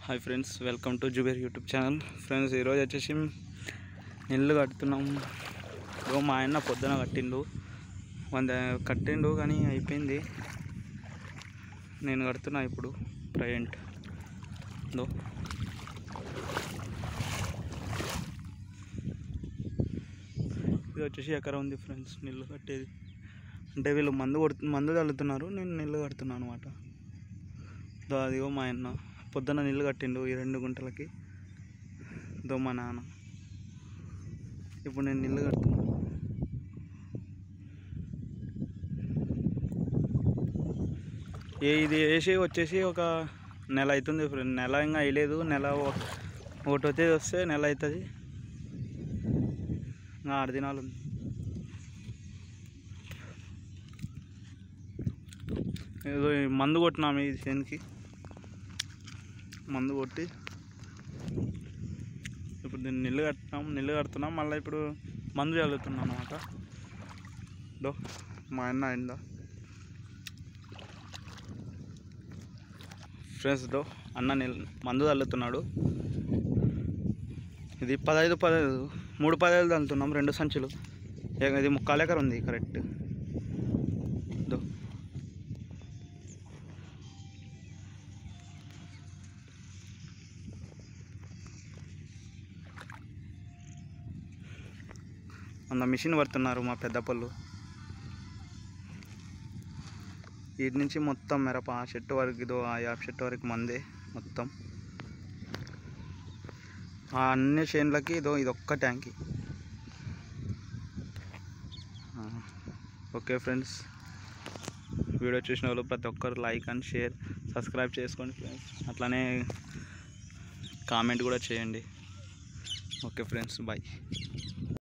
hi friends welcome to Zubair YouTube channel friends ఈరోజు వచ్చేసి ఇల్లు కడుతున్నాం ఇగో మా ఆయన పొద్దున కట్టిండు వంద కట్టిండు కానీ అయిపోయింది నేను కడుతున్నా ఇప్పుడు ప్రజెంట్ దో ఇది వచ్చేసి ఎకరం ఉంది ఫ్రెండ్స్ నీళ్ళు కట్టేది అంటే వీళ్ళు మందు కొడుతు మందు చల్లుతున్నారు నేను నీళ్ళు కడుతున్నాను అనమాట దో అదిగో మా ఆయన పొద్దున్న నీళ్ళు కట్టిండు ఈ రెండు గుంటలకి దో మా నాన్న ఇప్పుడు నేను నీళ్ళు కడుతున్నా ఏ ఇది వేసి వచ్చేసి ఒక నెల అవుతుంది ఫ్రెండ్ నెల ఇంకా వేయలేదు నెల ఒక- ఒకటి వచ్చేది వస్తే నెల అవుతుంది ఇంకా ఆరు దినాలు ఉంది ఏదో ఈ మందు కొట్టినాము ఈ చేనుకి మందు కొట్టి ఇప్పుడు దీన్ని నిల్లు కట్టినాం నిల్లు కడుతున్నాం మళ్ళీ ఇప్పుడు మందు చల్లుతున్నాం అనమాట దో మా అన్న అయిందా ఫ్రెండ్స్ దో అన్న నిల్ మందు చల్లుతున్నాడు ఇది పదహైదు పదహైదు మూడు పదహైదు చల్లుతున్నాం రెండు సంచులు ఏ- ఇది ముక్కాలు ఎకర ఉంది కరెక్ట్ దో అంత మిషన్ పడుతున్నారు మా పెద్ద పళ్ళు వీటి నుంచి మొత్తం మిరప ఆ చెట్టు వరకు ఇదో ఆ యాప్ చెట్టు వరకు మందే మొత్తం ఆ అన్ని చేనులకి ఇదో ఇది ఒక్క ట్యాంకి ఆ, ఓకే ఫ్రెండ్స్ వీడియో చూసిన వాళ్ళు ప్రతి ఒక్కరు లైక్ అండ్ షేర్ సబ్స్క్రైబ్ చేసుకోండి ఫ్రెండ్స్ అట్లానే కామెంట్ కూడా చేయండి ఓకే ఫ్రెండ్స్ బాయ్